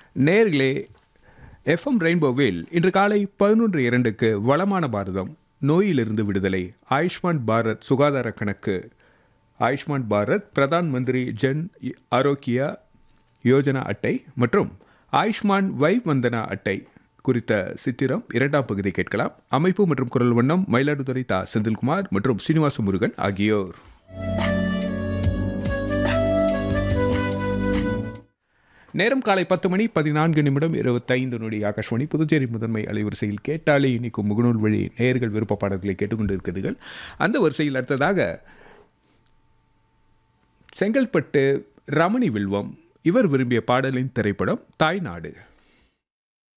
நேர்களே எஃப்எம் ரெயின்போவில் இன்று காலை பதினொன்று இரண்டுக்கு வளமான பாரதம் நோயிலிருந்து விடுதலை ஆயுஷ்மான் பாரத் சுகாதார கணக்கு ஆயுஷ்மான் பாரத் பிரதான் மந்திரி ஜன் ஆரோக்கியா யோஜனா அட்டை மற்றும் ஆயுஷ்மான் வை வந்தனா அட்டை குறித்த சித்திரம் இரண்டாம் பகுதி கேட்கலாம் அமைப்பு மற்றும் குரல் வண்ணம் மயிலாடுதுறை தா செந்தில்குமார் மற்றும் சீனிவாச முருகன் ஆகியோர் நேரம் காலை பத்து மணி பதினான்கு நிமிடம் இருபத்தைந்து நொடி ஆகாஷ்வாணி புதுச்சேரி முதன்மை அலைவரிசையில் கேட்டாலே இனிக்கும் முகநூல் வழி நேயர்கள் விருப்ப பாடல்களை கேட்டுக்கொண்டிருக்கிறீர்கள் அந்த வரிசையில் அடுத்ததாக செங்கல்பட்டு ரமணி வில்வம் இவர் விரும்பிய பாடலின் திரைப்படம் தாய்நாடு